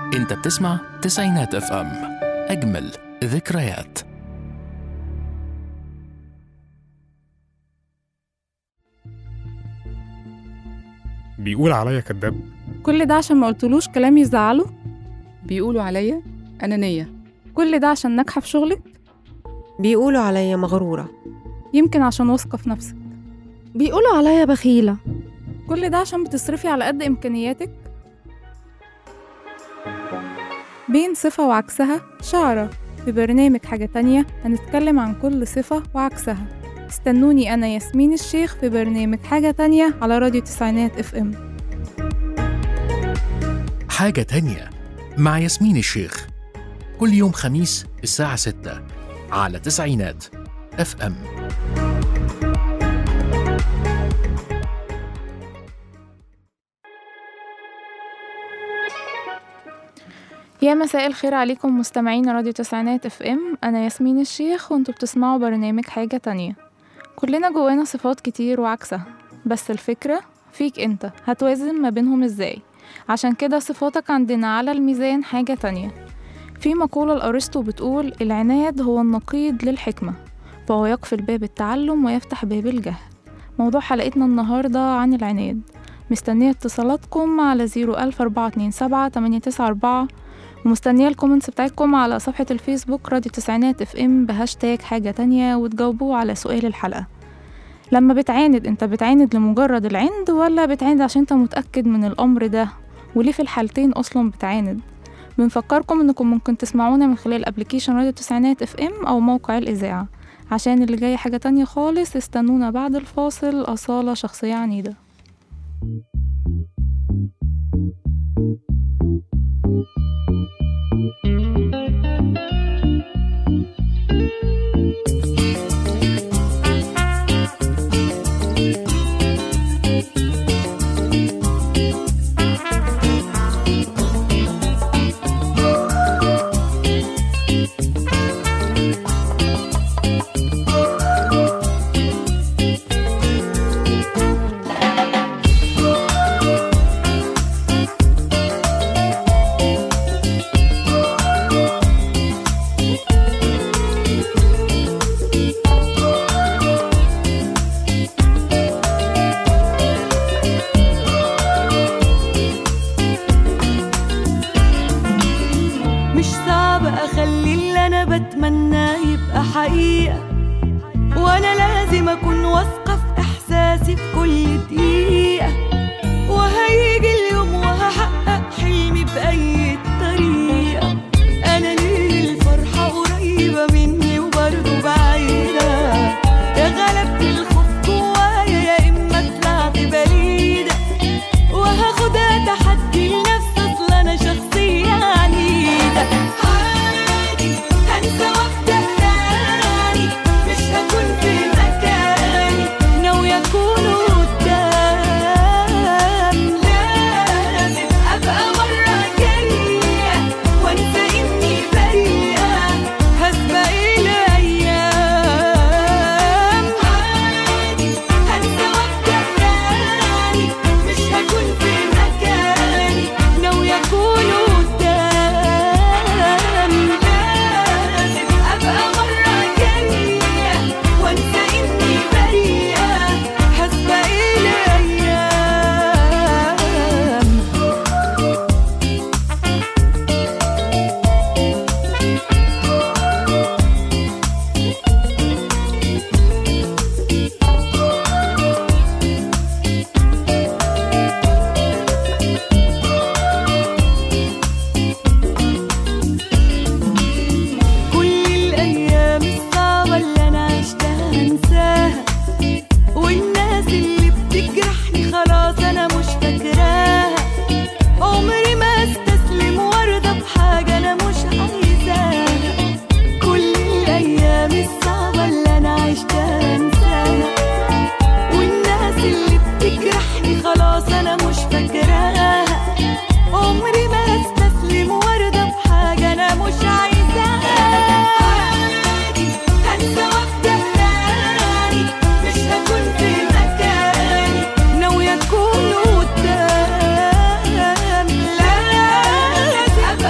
انت بتسمع تسعينات اف ام اجمل ذكريات بيقول عليا كداب كل ده عشان ما قلتلوش كلام يزعله بيقولوا عليا أنانية كل ده عشان ناجحة في شغلك بيقولوا عليا مغرورة يمكن عشان واثقة في نفسك بيقولوا عليا بخيلة كل ده عشان بتصرفي على قد إمكانياتك بين صفة وعكسها شعرة في برنامج حاجة تانية هنتكلم عن كل صفة وعكسها استنوني أنا ياسمين الشيخ في برنامج حاجة تانية على راديو تسعينات اف ام حاجة تانية مع ياسمين الشيخ كل يوم خميس الساعة 6 على تسعينات اف ام يا مساء الخير عليكم مستمعين راديو تسعينات اف ام انا ياسمين الشيخ وانتوا بتسمعوا برنامج حاجة تانية كلنا جوانا صفات كتير وعكسها بس الفكرة فيك انت هتوازن ما بينهم ازاي عشان كده صفاتك عندنا على الميزان حاجة تانية في مقولة لأرسطو بتقول العناد هو النقيض للحكمة فهو يقفل باب التعلم ويفتح باب الجهل موضوع حلقتنا النهاردة عن العناد مستنية اتصالاتكم على زيرو ألف أربعة اتنين سبعة تمانية تسعة أربعة ومستنية الكومنتس بتاعتكم على صفحة الفيسبوك راديو تسعينات اف ام بهاشتاج حاجة تانية وتجاوبوا على سؤال الحلقة لما بتعاند انت بتعاند لمجرد العند ولا بتعاند عشان انت متأكد من الأمر ده وليه في الحالتين أصلا بتعاند بنفكركم انكم ممكن تسمعونا من خلال ابلكيشن راديو تسعينات اف ام او موقع الإذاعة عشان اللي جاي حاجة تانية خالص استنونا بعد الفاصل أصالة شخصية عنيدة مش صعب اخلي اللي انا بتمناه يبقى حقيقة وانا لازم اكون واثقة في احساسي في كل دقيقة وهيجي اليوم وهحقق حلمي بأي طريقة انا ليه الفرحة قريبة مني وبرضه بعيدة يا غلبت الخوف جوايا يا اما طلعت بليدة وهاخدها تحدي لنفسي اصل انا شخصية عنيدة عادي هنسى وابدأ تاني مش هكون في مكاني ناوية اكون قدام لازم ابقى مرة جاية وانسى اني بريئة هسبق الايام عادي هنسى وابدأ تاني مش هكون في مكاني ناوية اكون قدام لازم ابقى مرة جاية وانسى اني بريئة هسبق الايام كل الأيام الصعبة اللي أنا عشتها هنساها والناس اللي بتجرحني خلاص أنا مش فاكراها عمري ما استسلم وارضى بحاجة أنا مش عايزاها كل الأيام الصعبة اللي أنا عشتها هنساها والناس اللي بتجرحني خلاص أنا مش فاكراها عمري ما استسلم وارضى بحاجة أنا مش عايزاها عادي هنسى وابدأ تاني مش هكون في مكاني ناوية أكون قدام لازم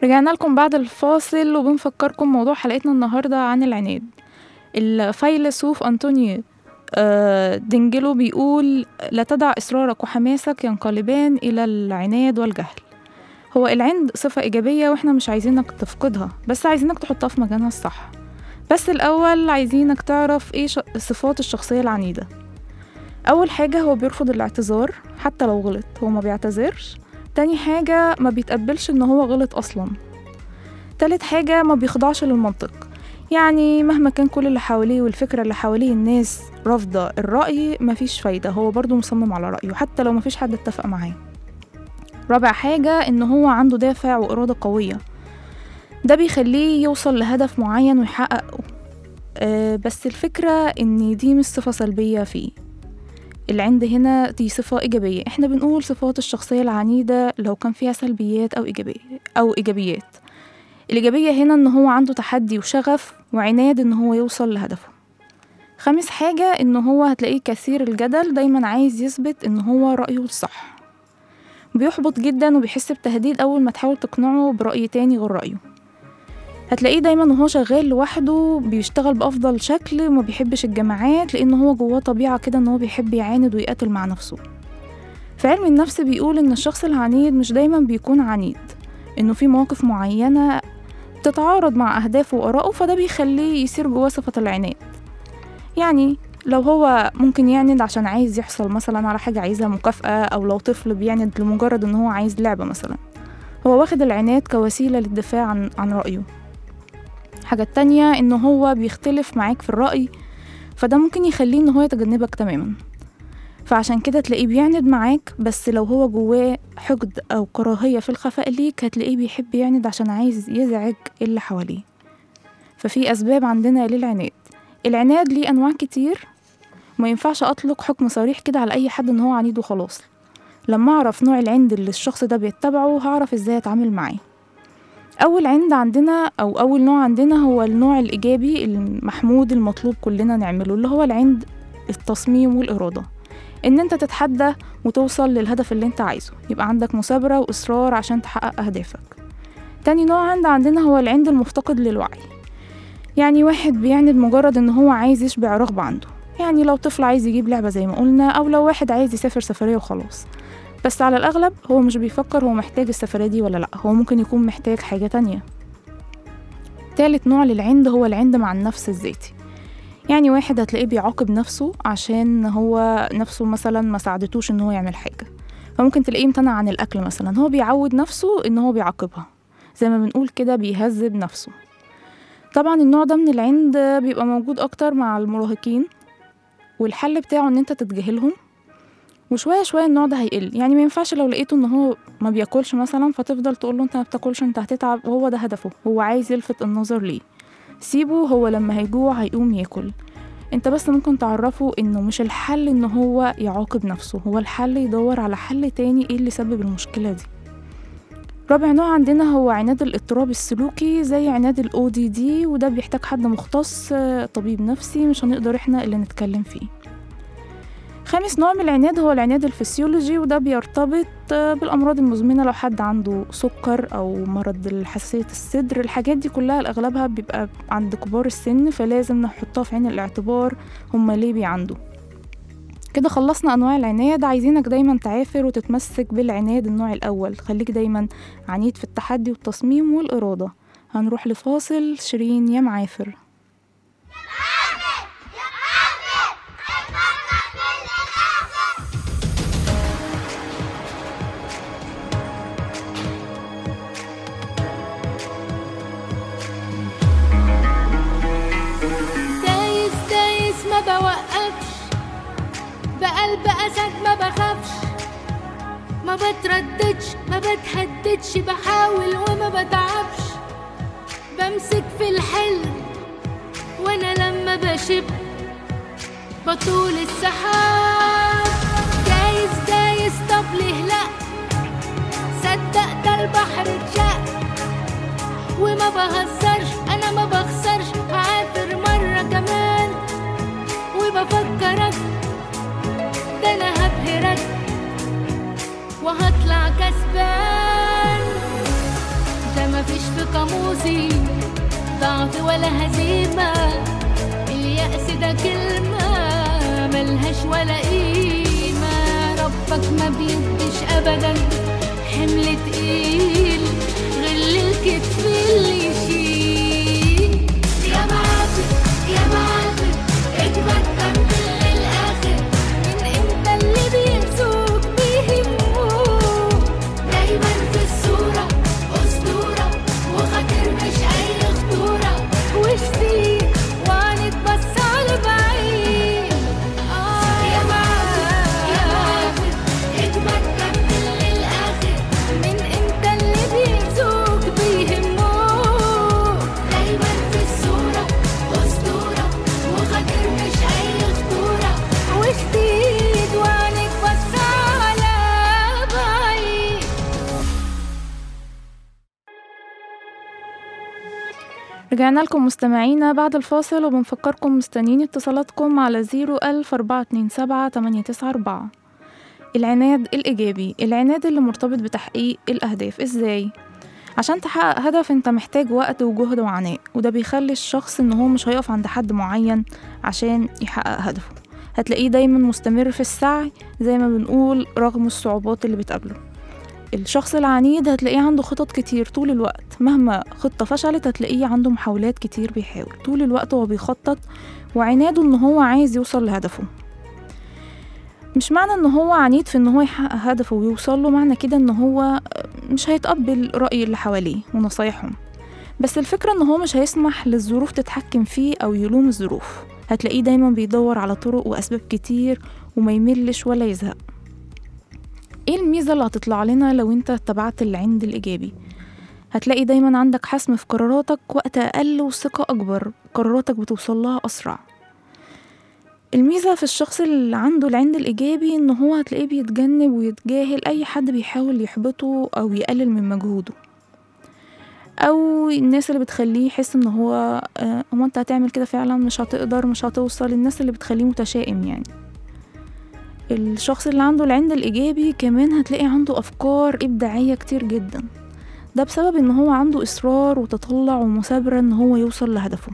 رجعنا لكم بعد الفاصل وبنفكركم موضوع حلقتنا النهاردة عن العناد الفيلسوف أنطونيو آه، دينجلو بيقول لا تدع إصرارك وحماسك ينقلبان إلى العناد والجهل هو العند صفة إيجابية وإحنا مش عايزينك تفقدها بس عايزينك تحطها في مكانها الصح بس الأول عايزينك تعرف إيه ش- صفات الشخصية العنيدة أول حاجة هو بيرفض الاعتذار حتى لو غلط هو ما بيعتذرش تاني حاجة ما بيتقبلش إن هو غلط أصلا تالت حاجة ما بيخضعش للمنطق يعني مهما كان كل اللي حواليه والفكرة اللي حواليه الناس رافضة الرأي مفيش فايدة هو برضو مصمم على رأيه حتى لو مفيش حد اتفق معاه رابع حاجة إن هو عنده دافع وإرادة قوية ده بيخليه يوصل لهدف معين ويحققه أه بس الفكرة إن دي مش صفة سلبية فيه العند هنا دي صفة إيجابية إحنا بنقول صفات الشخصية العنيدة لو كان فيها سلبيات أو إيجابية أو إيجابيات الإيجابية هنا إن هو عنده تحدي وشغف وعناد إن هو يوصل لهدفه خامس حاجة إن هو هتلاقيه كثير الجدل دايما عايز يثبت إن هو رأيه الصح بيحبط جدا وبيحس بتهديد أول ما تحاول تقنعه برأي تاني غير رأيه هتلاقيه دايما وهو شغال لوحده بيشتغل بأفضل شكل وما بيحبش الجماعات لأن هو جواه طبيعة كده إن هو بيحب يعاند ويقاتل مع نفسه في علم النفس بيقول إن الشخص العنيد مش دايما بيكون عنيد إنه في مواقف معينة تتعارض مع أهدافه وآرائه فده بيخليه يصير جواه صفة العناد يعني لو هو ممكن يعند عشان عايز يحصل مثلا على حاجة عايزها مكافأة أو لو طفل بيعند لمجرد إن هو عايز لعبة مثلا هو واخد العناد كوسيلة للدفاع عن, عن رأيه حاجة تانية إن هو بيختلف معاك في الرأي فده ممكن يخليه إن هو يتجنبك تماما فعشان كده تلاقيه بيعند معاك بس لو هو جواه حقد أو كراهية في الخفاء ليك هتلاقيه بيحب يعند عشان عايز يزعج اللي حواليه ففي أسباب عندنا للعناد العناد ليه أنواع كتير ما ينفعش أطلق حكم صريح كده على أي حد إن هو عنيد وخلاص لما أعرف نوع العند اللي الشخص ده بيتبعه هعرف إزاي أتعامل معاه أول عند عندنا أو أول نوع عندنا هو النوع الإيجابي المحمود المطلوب كلنا نعمله اللي هو العند التصميم والإرادة إن أنت تتحدى وتوصل للهدف اللي أنت عايزه يبقى عندك مثابرة وإصرار عشان تحقق أهدافك تاني نوع عند عندنا هو العند المفتقد للوعي يعني واحد بيعند مجرد إن هو عايز يشبع رغبة عنده يعني لو طفل عايز يجيب لعبة زي ما قلنا أو لو واحد عايز يسافر سفرية وخلاص بس على الأغلب هو مش بيفكر هو محتاج السفرية دي ولا لأ هو ممكن يكون محتاج حاجة تانية تالت نوع للعند هو العند مع النفس الذاتي يعني واحد هتلاقيه بيعاقب نفسه عشان هو نفسه مثلا ما ساعدتوش ان هو يعمل حاجة فممكن تلاقيه امتنع عن الأكل مثلا هو بيعود نفسه ان هو بيعاقبها زي ما بنقول كده بيهذب نفسه طبعا النوع ده من العند بيبقى موجود أكتر مع المراهقين والحل بتاعه ان انت تتجاهلهم وشويه شويه النوع ده هيقل يعني ما ينفعش لو لقيته ان هو ما بياكلش مثلا فتفضل تقول له انت ما بتاكلش انت هتتعب وهو ده هدفه هو عايز يلفت النظر ليه سيبه هو لما هيجوع هيقوم ياكل انت بس ممكن تعرفه انه مش الحل ان هو يعاقب نفسه هو الحل يدور على حل تاني ايه اللي سبب المشكله دي رابع نوع عندنا هو عناد الاضطراب السلوكي زي عناد ال ODD وده بيحتاج حد مختص آه، طبيب نفسي مش هنقدر احنا اللي نتكلم فيه خامس نوع من العناد هو العناد الفسيولوجي وده بيرتبط آه، بالأمراض المزمنة لو حد عنده سكر أو مرض حساسية الصدر الحاجات دي كلها أغلبها بيبقى عند كبار السن فلازم نحطها في عين الاعتبار هما ليه بيعندوا كده خلصنا أنواع العناد عايزينك دايما تعافر وتتمسك بالعناد النوع الأول خليك دايما عنيد في التحدي والتصميم والإرادة هنروح لفاصل شيرين يا معافر دايس دايس ما بوقفش بقلب أسد ما بخافش ما بترددش ما بتهددش بحاول وما بتعبش بمسك في الحلم وانا لما بشب بطول السحاب دايس دايس طب ليه لا صدق ده البحر اتشق وما بهزرش انا ما بخسرش هعافر مرة كمان وبفكرك ده انا هبهرك وهطلع كسبان ده مفيش في قاموسي ضعف ولا هزيمة اليأس ده كلمة ملهاش ولا قيمة ربك ما بيديش أبدا حمل تقيل غل الكتف اللي يشيل يا معافر يا معافر اجمد كمل للآخر من امتى اللي بيرزوك بيهموك دايما في الصورة أسطورة وخاطر مش أي خطورة وشتي وعنك بس على بعيد آه يا معافر يا معافر اجمد كمل للآخر من امتى اللي بيرزوك بيهموك دايما في الصورة أسطورة وخاطر مش أي خطورة وشتيت وعنك بس على بعيد رجعنا لكم مستمعينا بعد الفاصل وبنفكركم مستنيين اتصالاتكم على 01427 العناد الإيجابي العناد اللي مرتبط بتحقيق الأهداف إزاي؟ عشان تحقق هدف انت محتاج وقت وجهد وعناء وده بيخلي الشخص ان هو مش هيقف عند حد معين عشان يحقق هدفه هتلاقيه دايما مستمر في السعي زي ما بنقول رغم الصعوبات اللي بتقابله الشخص العنيد هتلاقيه عنده خطط كتير طول الوقت مهما خطة فشلت هتلاقيه عنده محاولات كتير بيحاول طول الوقت هو بيخطط وعناده ان هو عايز يوصل لهدفه مش معنى ان هو عنيد في ان هو يحقق هدفه ويوصل له معنى كده ان هو مش هيتقبل رأي اللي حواليه ونصايحهم بس الفكرة ان هو مش هيسمح للظروف تتحكم فيه او يلوم الظروف هتلاقيه دايما بيدور على طرق واسباب كتير وما يملش ولا يزهق ايه الميزة اللي هتطلع لنا لو انت اتبعت العند الايجابي هتلاقي دايما عندك حسم في قراراتك وقت اقل وثقة اكبر قراراتك بتوصل لها اسرع الميزة في الشخص اللي عنده العند الإيجابي إن هو هتلاقيه بيتجنب ويتجاهل أي حد بيحاول يحبطه أو يقلل من مجهوده أو الناس اللي بتخليه يحس إن هو آه، هو أنت هتعمل كده فعلا مش هتقدر مش هتوصل الناس اللي بتخليه متشائم يعني الشخص اللي عنده العند الإيجابي كمان هتلاقي عنده أفكار إبداعية كتير جدا ده بسبب إن هو عنده إصرار وتطلع ومثابرة إن هو يوصل لهدفه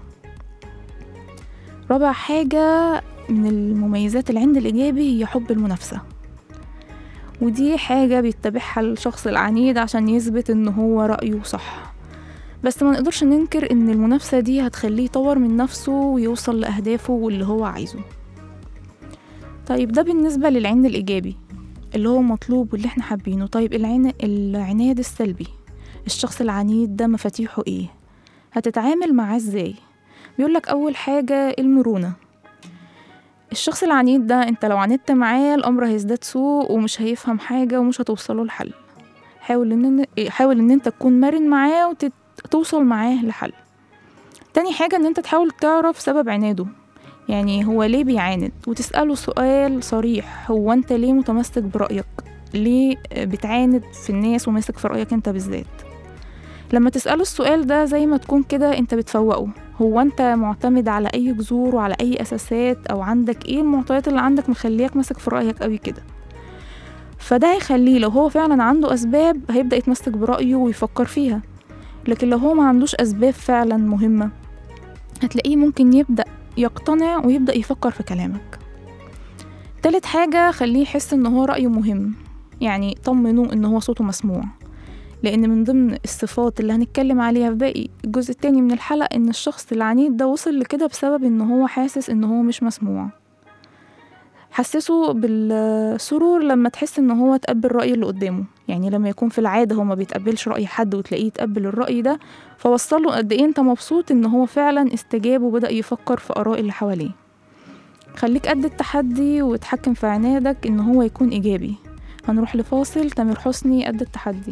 رابع حاجة من المميزات العند الإيجابي هي حب المنافسة ودي حاجة بيتبعها الشخص العنيد عشان يثبت إن هو رأيه صح بس ما نقدرش ننكر إن المنافسة دي هتخليه يطور من نفسه ويوصل لأهدافه واللي هو عايزه طيب ده بالنسبة للعند الإيجابي اللي هو مطلوب واللي احنا حابينه طيب العن... العناد السلبي الشخص العنيد ده مفاتيحه ايه هتتعامل معاه ازاي بيقولك أول حاجة المرونة الشخص العنيد ده انت لو عاندت معاه الأمر هيزداد سوء ومش هيفهم حاجة ومش هتوصله لحل حاول ان حاول ان انت تكون مرن معاه وتوصل معاه لحل تاني حاجة ان انت تحاول تعرف سبب عناده يعني هو ليه بيعاند وتسأله سؤال صريح هو انت ليه متمسك برأيك ليه بتعاند في الناس وماسك في رأيك انت بالذات لما تسأله السؤال ده زي ما تكون كده انت بتفوقه هو انت معتمد على اي جذور وعلى اي اساسات او عندك ايه المعطيات اللي عندك مخليك ماسك في رأيك قوي كده فده هيخليه لو هو فعلا عنده اسباب هيبدأ يتمسك برأيه ويفكر فيها لكن لو هو ما عندوش اسباب فعلا مهمة هتلاقيه ممكن يبدأ يقتنع ويبدأ يفكر في كلامك تالت حاجة خليه يحس ان هو رأيه مهم يعني طمنوه ان هو صوته مسموع لان من ضمن الصفات اللي هنتكلم عليها في باقي الجزء التاني من الحلقة ان الشخص العنيد ده وصل لكده بسبب ان هو حاسس ان هو مش مسموع حسسه بالسرور لما تحس ان هو تقبل رأي اللي قدامه يعني لما يكون في العادة هو ما بيتقبلش رأي حد وتلاقيه يتقبل الرأي ده فوصله قد ايه انت مبسوط ان هو فعلا استجاب وبدأ يفكر في آراء اللي حواليه خليك قد التحدي وتحكم في عنادك ان هو يكون ايجابي هنروح لفاصل تامر حسني قد التحدي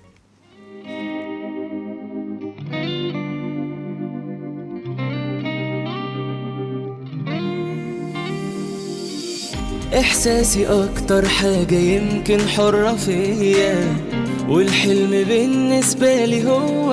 إحساسي أكتر حاجة يمكن حرة فيا والحلم بالنسبة لي هو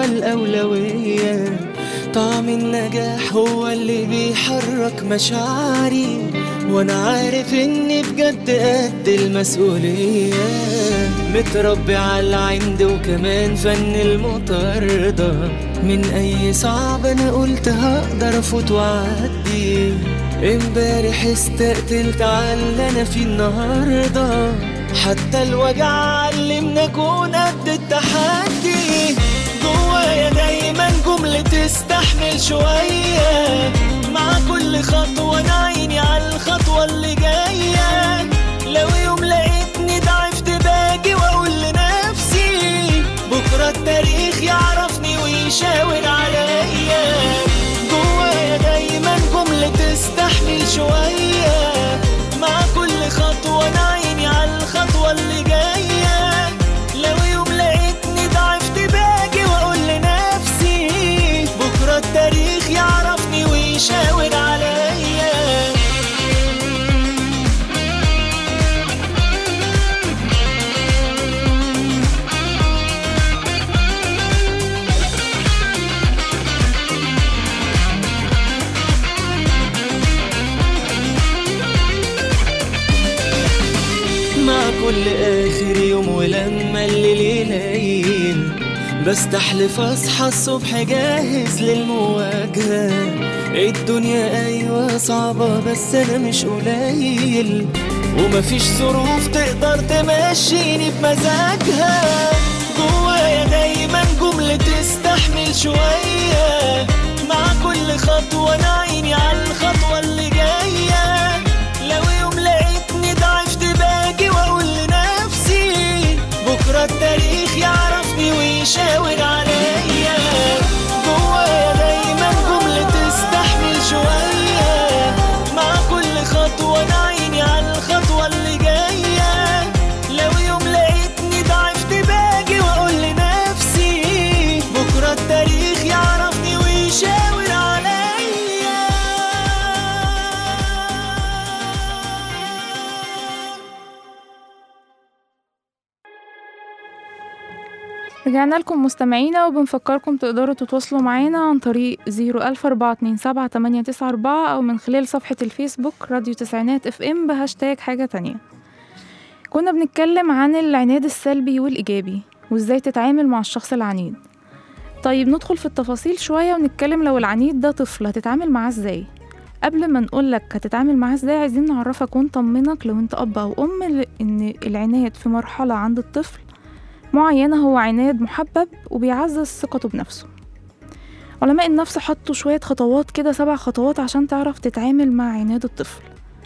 الأولوية طعم النجاح هو اللي بيحرك مشاعري وانا عارف اني بجد قد المسؤولية متربي على العند وكمان فن المطاردة من اي صعب انا قلت هقدر افوت واعدي امبارح استقتلت على اللي انا فيه النهارده حتى الوجع علمنا اكون قد التحدي جوايا دايما جملة تستحمل شوية مع كل خطوة انا عيني على الخطوة اللي جاية لو يوم لقيتني ضعفت باجي واقول لنفسي بكرة التاريخ يعرفني ويشاور عليا جوايا دايما جملة تستحمل شوية مع كل خطوة انا عيني على الخطوة اللي جاية لو يوم لقيتني ضعفت باجي واقول لنفسي بكرة التاريخ يعرفني ويشاور عليا مع كل آخر يوم ولما الليل يليل بستحلف أصحى الصبح جاهز للمواجهة الدنيا أيوة صعبة بس أنا مش قليل ومفيش ظروف تقدر تمشيني بمزاجها جوايا دايما جملة تستحمل شوية مع كل خطوة أنا عيني على الخطوة اللي جاية لو يوم لقيتني ضعفت باجي واقول لنفسي بكره التاريخ يعرفني ويشاور عليا جوايا دايما جملة تستحمل شوية مع كل خطوة انا عيني على الخطوة اللي جاية لو يوم لقيتني ضعفت باجي واقول لنفسي بكره التاريخ يعرفني ويشاور عليا رجعنا لكم مستمعينا وبنفكركم تقدروا تتواصلوا معانا عن طريق 004278994 أو من خلال صفحة الفيسبوك راديو تسعينات اف ام بهاشتاج حاجة تانية كنا بنتكلم عن العناد السلبي والإيجابي وإزاي تتعامل مع الشخص العنيد طيب ندخل في التفاصيل شوية ونتكلم لو العنيد ده طفل هتتعامل معاه ازاي قبل ما نقولك هتتعامل معاه ازاي عايزين نعرفك ونطمنك لو انت أب أو أم ل- إن العناد في مرحلة عند الطفل معينة هو عناد محبب وبيعزز ثقته بنفسه علماء النفس حطوا شوية خطوات كده سبع خطوات عشان تعرف تتعامل مع عناد الطفل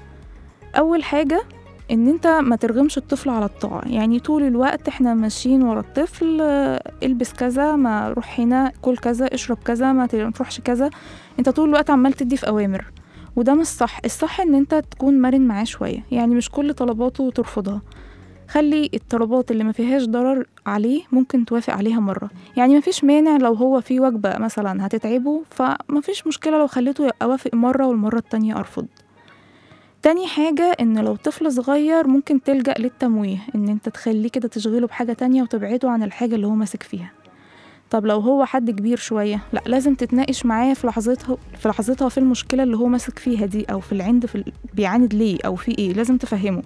أول حاجة إن أنت ما ترغمش الطفل على الطاعة يعني طول الوقت إحنا ماشيين ورا الطفل آه، البس كذا ما روح هنا كل كذا اشرب كذا ما ت- ما تروحش كذا أنت طول الوقت عمال تدي في أوامر وده مش صح الصح إن أنت تكون مرن معاه شوية يعني مش كل طلباته ترفضها خلي الطلبات اللي ما فيهاش ضرر عليه ممكن توافق عليها مرة يعني مفيش مانع لو هو في وجبة مثلا هتتعبه فمفيش مشكلة لو خليته أوافق مرة والمرة التانية أرفض تاني حاجة إن لو طفل صغير ممكن تلجأ للتمويه إن أنت تخليه كده تشغله بحاجة تانية وتبعده عن الحاجة اللي هو ماسك فيها طب لو هو حد كبير شوية لا لازم تتناقش معاه في لحظتها في لحظتها في المشكلة اللي هو ماسك فيها دي أو في العند في ال... بيعاند ليه أو في إيه لازم تفهمه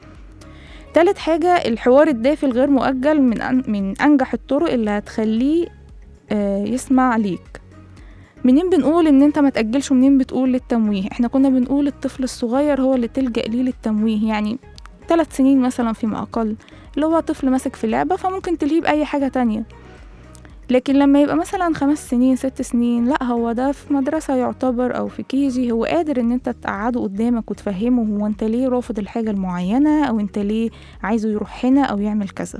تالت حاجة الحوار الدافي الغير مؤجل من أن من أنجح الطرق اللي هتخليه آه، يسمع ليك منين بنقول ان انت ما تأجلش ومنين بتقول للتمويه احنا كنا بنقول الطفل الصغير هو اللي تلجأ ليه للتمويه يعني ثلاث سنين مثلا فيما أقل اللي هو طفل ماسك في لعبة فممكن تلهيه بأي حاجة تانية لكن لما يبقى مثلا خمس سنين ست سنين لا هو ده في مدرسة يعتبر أو في كيجي هو قادر إن أنت تقعده قدامك وتفهمه هو أنت ليه رافض الحاجة المعينة أو أنت ليه عايزه يروح هنا أو يعمل كذا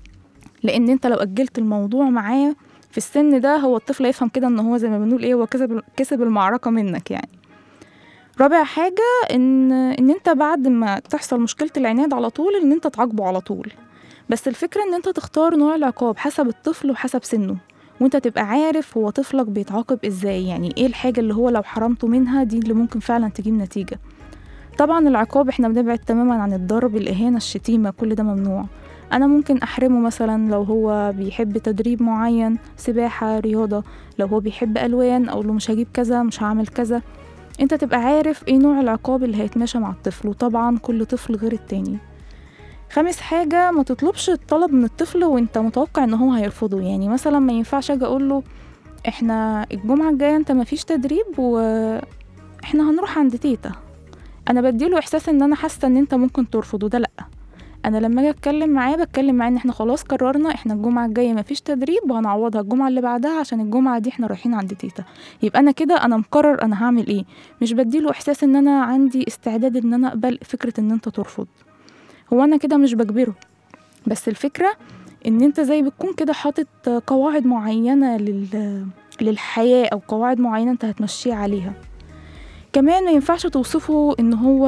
لأن أنت لو أجلت الموضوع معاه في السن ده هو الطفل يفهم كده إن هو زي ما بنقول إيه هو كسب كسب المعركة منك يعني رابع حاجة إن إن أنت بعد ما تحصل مشكلة العناد على طول إن أنت تعاقبه على طول بس الفكرة إن أنت تختار نوع العقاب حسب الطفل وحسب سنه وانت تبقى عارف هو طفلك بيتعاقب ازاي يعني ايه الحاجة اللي هو لو حرمته منها دي اللي ممكن فعلا تجيب نتيجة طبعا العقاب احنا بنبعد تماما عن الضرب الإهانة الشتيمة كل ده ممنوع أنا ممكن أحرمه مثلا لو هو بيحب تدريب معين سباحة رياضة لو هو بيحب ألوان أو له مش هجيب كذا مش هعمل كذا انت تبقى عارف ايه نوع العقاب اللي هيتماشى مع الطفل وطبعا كل طفل غير التاني خامس حاجة ما تطلبش الطلب من الطفل وانت متوقع ان هو هيرفضه يعني مثلا ما ينفعش اجي اقول له احنا الجمعة الجاية انت مفيش تدريب واحنا هنروح عند تيتا انا بديله احساس ان انا حاسة ان انت ممكن ترفض وده لا انا لما اجي اتكلم معاه بتكلم معاه ان احنا خلاص قررنا احنا الجمعة الجاية مفيش تدريب وهنعوضها الجمعة اللي بعدها عشان الجمعة دي احنا رايحين عند تيتا يبقى انا كده انا مقرر انا هعمل ايه مش بديله احساس ان انا عندي استعداد ان انا اقبل فكرة ان انت ترفض هو انا كده مش بجبره بس الفكرة ان انت زي بتكون كده حاطط قواعد معينة لل... للحياة او قواعد معينة انت هتمشيه عليها كمان ما ينفعش توصفه ان هو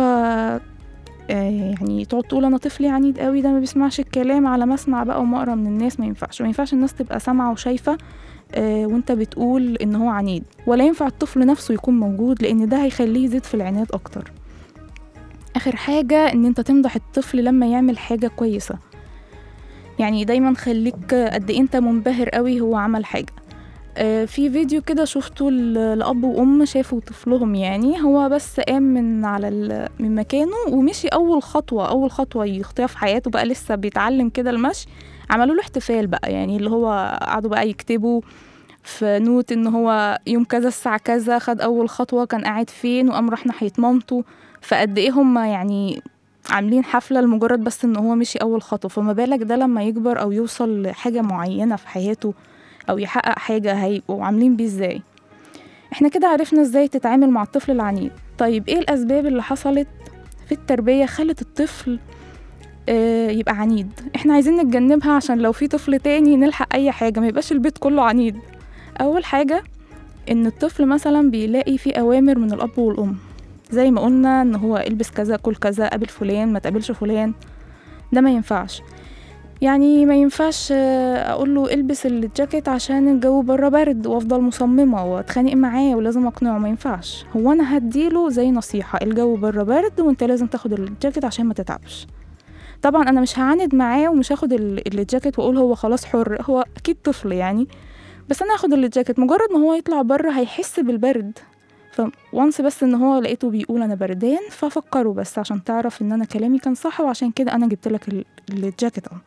آه، يعني تقعد تقول انا طفلي عنيد قوي ده ما بيسمعش الكلام على مسمع بقى ومقرا من الناس ما ينفعش ما ينفعش الناس تبقى سامعه وشايفه آه، وانت بتقول ان هو عنيد ولا ينفع الطفل نفسه يكون موجود لان ده هيخليه يزيد في العناد اكتر اخر حاجه ان انت تمدح الطفل لما يعمل حاجه كويسه يعني دايما خليك قد ايه انت منبهر قوي هو عمل حاجه آه، في فيديو كده شفته ل- لأب وأم شافوا طفلهم يعني هو بس قام من على ال- من مكانه ومشي أول خطوة أول خطوة يخطيها في حياته بقى لسه بيتعلم كده المشي عملوا له احتفال بقى يعني اللي هو قعدوا بقى يكتبوا في نوت ان هو يوم كذا الساعة كذا خد أول خطوة كان قاعد فين وقام راح ناحية مامته فقد ايه هما يعني عاملين حفلة لمجرد بس ان هو مشي أول خطوة فما بالك ده لما يكبر أو يوصل لحاجة معينة في حياته او يحقق حاجه هيبقوا عاملين بيه ازاي احنا كده عرفنا ازاي تتعامل مع الطفل العنيد طيب ايه الاسباب اللي حصلت في التربيه خلت الطفل آه يبقى عنيد احنا عايزين نتجنبها عشان لو في طفل تاني نلحق اي حاجه ما يبقاش البيت كله عنيد اول حاجه ان الطفل مثلا بيلاقي في اوامر من الاب والام زي ما قلنا ان هو البس كذا كل كذا قابل فلان ما تقابلش فلان ده ما ينفعش يعني ما ينفعش آه، اقول له البس الجاكيت عشان الجو بره برد وافضل مصممه واتخانق معاه ولازم اقنعه ما ينفعش هو انا هديله زي نصيحه الجو بره برد وانت لازم تاخد الجاكيت عشان ما تتعبش طبعا انا مش هعاند معاه ومش هاخد ال- الجاكيت واقول هو خلاص حر هو اكيد طفل يعني بس انا هاخد الجاكيت مجرد ما هو يطلع بره هيحس بالبرد فوانس بس ان هو لقيته بيقول انا بردان ففكره بس عشان تعرف ان انا كلامي كان صح وعشان كده انا جبت لك ال- الجاكيت اهو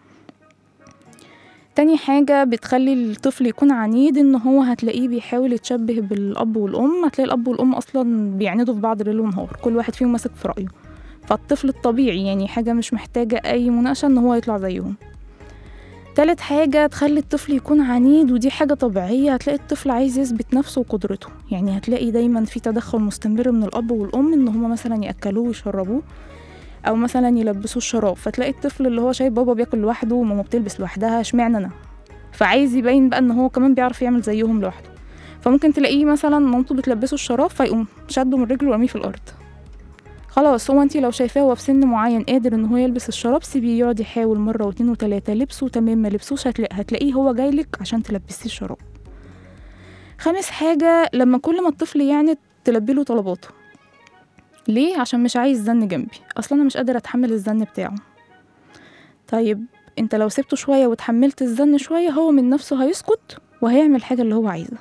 تاني حاجة بتخلي الطفل يكون عنيد ان هو هتلاقيه بيحاول يتشبه بالاب والام هتلاقي الاب والام اصلا بيعندوا في بعض ليل ونهار كل واحد فيهم ماسك في رأيه فالطفل الطبيعي يعني حاجة مش محتاجة اي مناقشة ان هو يطلع زيهم تالت حاجة تخلي الطفل يكون عنيد ودي حاجة طبيعية هتلاقي الطفل عايز يثبت نفسه وقدرته يعني هتلاقي دايما في تدخل مستمر من الأب والأم إن هما مثلا يأكلوه ويشربوه أو مثلا يلبسوه الشراب فتلاقي الطفل اللي هو شايف بابا بياكل لوحده وماما بتلبس لوحدها اشمعنى أنا فعايز يبين بقى إن هو كمان بيعرف يعمل زيهم لوحده فممكن تلاقيه مثلا مامته بتلبسه الشراب فيقوم شده من رجله ورميه في الأرض خلاص هو انتي لو شايفاه هو في سن معين قادر ان هو يلبس الشراب سيبيه يقعد يحاول مره واتنين وتلاته لبسه تمام ما لبسوش هتلاقي هتلاقيه هو جايلك عشان تلبسيه الشراب خامس حاجه لما كل ما الطفل يعني تلبي له طلباته ليه عشان مش عايز زن جنبي اصلا انا مش قادر اتحمل الزن بتاعه طيب انت لو سبته شويه وتحملت الزن شويه هو من نفسه هيسكت وهيعمل الحاجه اللي هو عايزها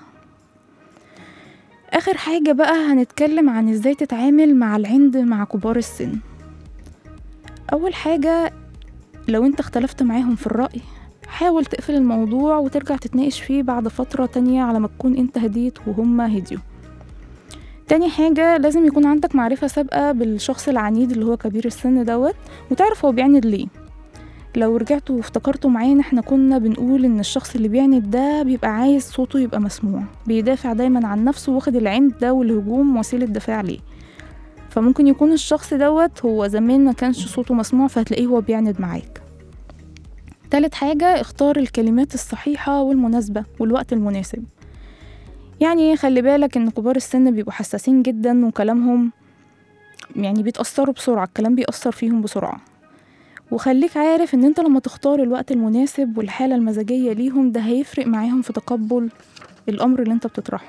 اخر حاجه بقى هنتكلم عن ازاي تتعامل مع العند مع كبار السن اول حاجه لو انت اختلفت معاهم في الراي حاول تقفل الموضوع وترجع تتناقش فيه بعد فتره تانية على ما تكون انت هديت وهم هديوا تاني حاجة لازم يكون عندك معرفة سابقة بالشخص العنيد اللي هو كبير السن دوت وتعرف هو بيعند ليه لو رجعتوا وافتكرتوا معانا احنا كنا بنقول ان الشخص اللي بيعند ده بيبقى عايز صوته يبقى مسموع بيدافع دايما عن نفسه واخد العند ده والهجوم وسيلة دفاع ليه فممكن يكون الشخص دوت هو زمان ما كانش صوته مسموع فهتلاقيه هو بيعند معاك تالت حاجة اختار الكلمات الصحيحة والمناسبة والوقت المناسب يعني خلي بالك ان كبار السن بيبقوا حساسين جدا وكلامهم يعني بيتأثروا بسرعة الكلام بيأثر فيهم بسرعة وخليك عارف ان انت لما تختار الوقت المناسب والحالة المزاجية ليهم ده هيفرق معاهم في تقبل الأمر اللي انت بتطرحه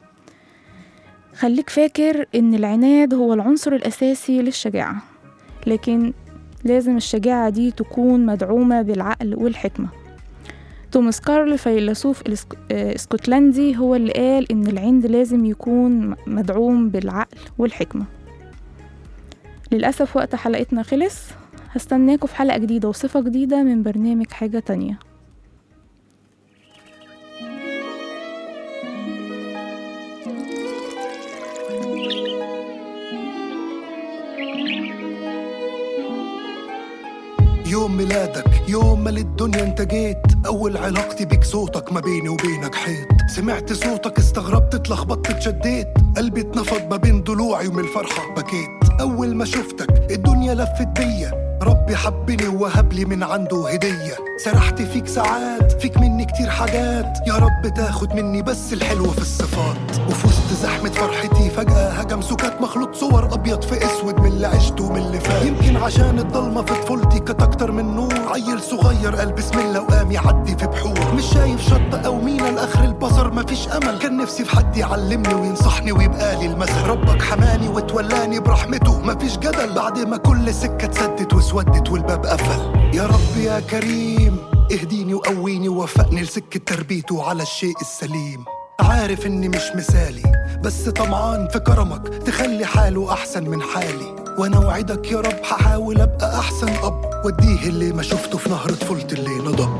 خليك فاكر ان العناد هو العنصر الأساسي للشجاعة لكن لازم الشجاعة دي تكون مدعومة بالعقل والحكمة توماس كارل فيلسوف الاسك- آه، اسكتلندي هو اللي قال إن العند لازم يكون مدعوم بالعقل والحكمة للأسف وقت حلقتنا خلص هستناكم في حلقة جديدة وصفة جديدة من برنامج حاجة تانية يوم ميلادك يوم ما للدنيا انت جيت اول علاقتي بيك صوتك ما بيني وبينك حيط سمعت صوتك استغربت اتلخبطت اتشديت قلبي اتنفض ما بين ضلوعي ومن الفرحة بكيت اول ما شفتك الدنيا لفت بيا ربي حبني ووهب لي من عنده هدية سرحت فيك ساعات فيك مني كتير حاجات يا رب تاخد مني بس الحلو في الصفات وفي وسط زحمة فرحتي فجأة هجم سكات مخلوط صور أبيض في أسود من اللي عشته ومن اللي فات يمكن عشان الضلمة في طفولتي كانت أكتر من نور عيل صغير قال بسم الله وقام يعدي في بحور مش شايف شط أو مينا لآخر البصر مفيش أمل كان نفسي في حد يعلمني وينصحني ويبقى لي المثل ربك حماني وتولاني برحمته مفيش جدل بعد ما كل سكة اتسدت واسودت والباب قفل يا رب يا كريم اهديني وقويني ووفقني لسكة تربيته على الشيء السليم عارف اني مش مثالي بس طمعان في كرمك تخلي حاله احسن من حالي وانا وعدك يا رب هحاول ابقى احسن اب واديه اللي ما شفته في نهر طفولتي اللي نضب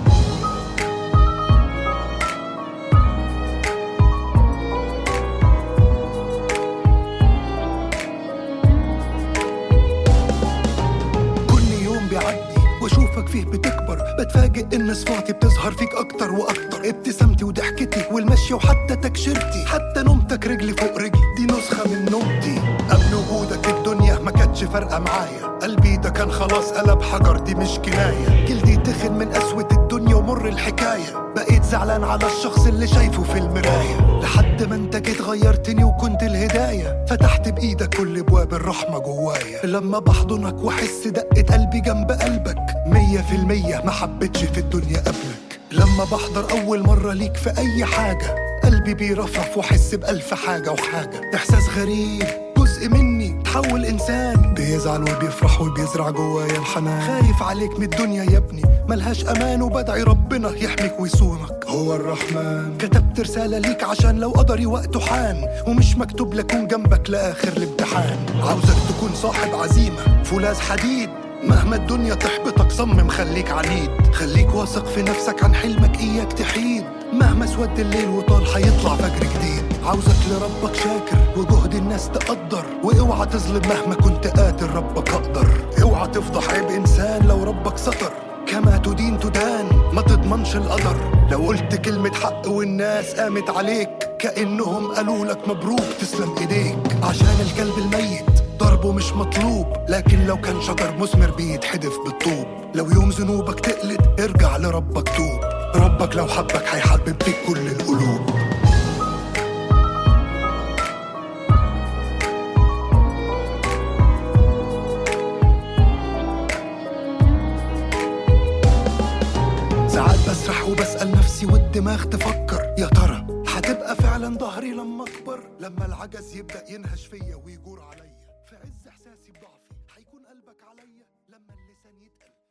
كل يوم بيعدي واشوفك فيه بتكبر بتفاجئ ان صفاتي بتظهر فيك اكتر واكتر ابتسامتي وضحكتي والمشي وحتى تكشيرتي حتى نومتك رجلي فوق رجلي دي نسخة من نومتي قبل وجودك الدنيا ما كانتش فارقة معايا قلبي ده كان خلاص قلب حجر دي مش كناية جلدي تخن من قسوة الدنيا ومر الحكاية بقيت زعلان على الشخص اللي شايفه في المراية لحد ما انت جيت غيرتني وكنت الهداية فتحت بإيدك كل ابواب الرحمة جوايا لما بحضنك واحس دقة قلبي جنب قلبك مية في المية ما حبيتش في الدنيا قبلك لما بحضر أول مرة ليك في أي حاجة قلبي بيرفرف واحس بألف حاجة وحاجة إحساس غريب جزء مني تحول إنسان بيزعل وبيفرح وبيزرع جوايا الحنان خايف عليك من الدنيا يا ابني ملهاش أمان وبدعي ربنا يحميك ويصونك هو الرحمن كتبت رسالة ليك عشان لو قدري وقته حان ومش مكتوب لكون جنبك لآخر الامتحان عاوزك تكون صاحب عزيمة فولاذ حديد مهما الدنيا تحبطك صمم خليك عنيد خليك واثق في نفسك عن حلمك اياك تحيد مهما سود الليل وطال حيطلع فجر جديد عاوزك لربك شاكر وجهد الناس تقدر واوعى تظلم مهما كنت قاتل ربك اقدر اوعى تفضح عيب انسان لو ربك ستر كما تدين تدان ما تضمنش القدر لو قلت كلمة حق والناس قامت عليك كأنهم قالوا لك مبروك تسلم ايديك عشان الكلب الميت ضربه مش مطلوب لكن لو كان شجر مثمر بيتحدف بالطوب لو يوم ذنوبك تقلد ارجع لربك توب ربك لو حبك هيحبب فيك كل القلوب ساعات بسرح وبسأل نفسي والدماغ تفكر يا ترى هتبقى فعلا ظهري لما اكبر لما العجز يبدأ ينهش فيا ويجور عليا في عز احساسي بضعفي هيكون قلبك عليا لما اللسان يتقل